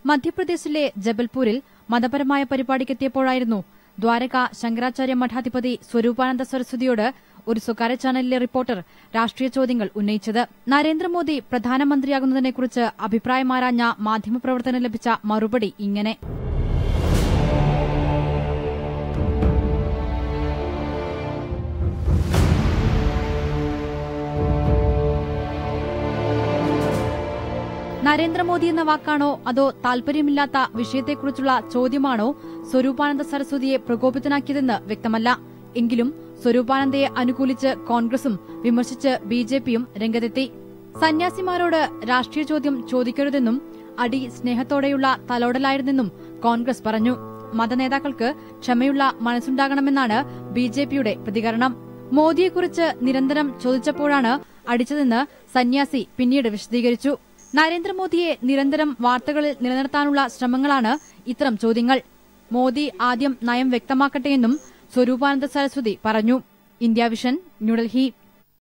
മധ്യപ്രദേശിലെ ജബൽപൂരിൽ മതപരമായ പരിപാടിക്കെത്തിയപ്പോഴായിരുന്നു ദ്വാരക ശങ്കരാചാര്യ മഠാധിപതി സ്വരൂപാനന്ദ സരസ്വതിയോട് ഒരു സ്വകാര്യ ചാനലിലെ റിപ്പോർട്ടർ രാഷ്ട്രീയ ചോദ്യങ്ങൾ ഉന്നയിച്ചത് നരേന്ദ്രമോദി പ്രധാനമന്ത്രിയാകുന്നതിനെക്കുറിച്ച് അഭിപ്രായമാരാഞ്ഞ മാധ്യമപ്രവർത്തനം ലഭിച്ച മറുപടി ഇങ്ങനെ നരേന്ദ്രമോദി എന്ന വാക്കാണോ അതോ താൽപര്യമില്ലാത്ത വിഷയത്തെക്കുറിച്ചുള്ള ചോദ്യമാണോ സ്വരൂപാനന്ദ സരസ്വതിയെ പ്രകോപിതനാക്കിയതെന്ന് വ്യക്തമല്ല എങ്കിലും സ്വരൂപാനന്ദയെ അനുകൂലിച്ച് കോൺഗ്രസും വിമർശിച്ച് ബിജെപിയും രംഗത്തെത്തി സന്യാസിമാരോട് രാഷ്ട്രീയ ചോദ്യം ചോദിക്കരുതെന്നും അടി സ്നേഹത്തോടെയുള്ള തലോടലായിരുന്നെന്നും കോൺഗ്രസ് പറഞ്ഞു മതനേതാക്കൾക്ക് ക്ഷമയുള്ള മനസ്സുണ്ടാകണമെന്നാണ് ബിജെപിയുടെ പ്രതികരണം മോദിയെക്കുറിച്ച് നിരന്തരം ചോദിച്ചപ്പോഴാണ് അടിച്ചതെന്ന് സന്യാസി പിന്നീട് വിശദീകരിച്ചു നരേന്ദ്രമോദിയെ നിരന്തരം വാർത്തകളിൽ നിലനിർത്താനുള്ള ശ്രമങ്ങളാണ് ഇത്തരം ചോദ്യങ്ങൾ മോദി ആദ്യം നയം വ്യക്തമാക്കട്ടെയെന്നും സ്വരൂപാനന്ദ സരസ്വതി പറഞ്ഞു ഇന്ത്യ വിഷൻ ന്യൂഡൽഹി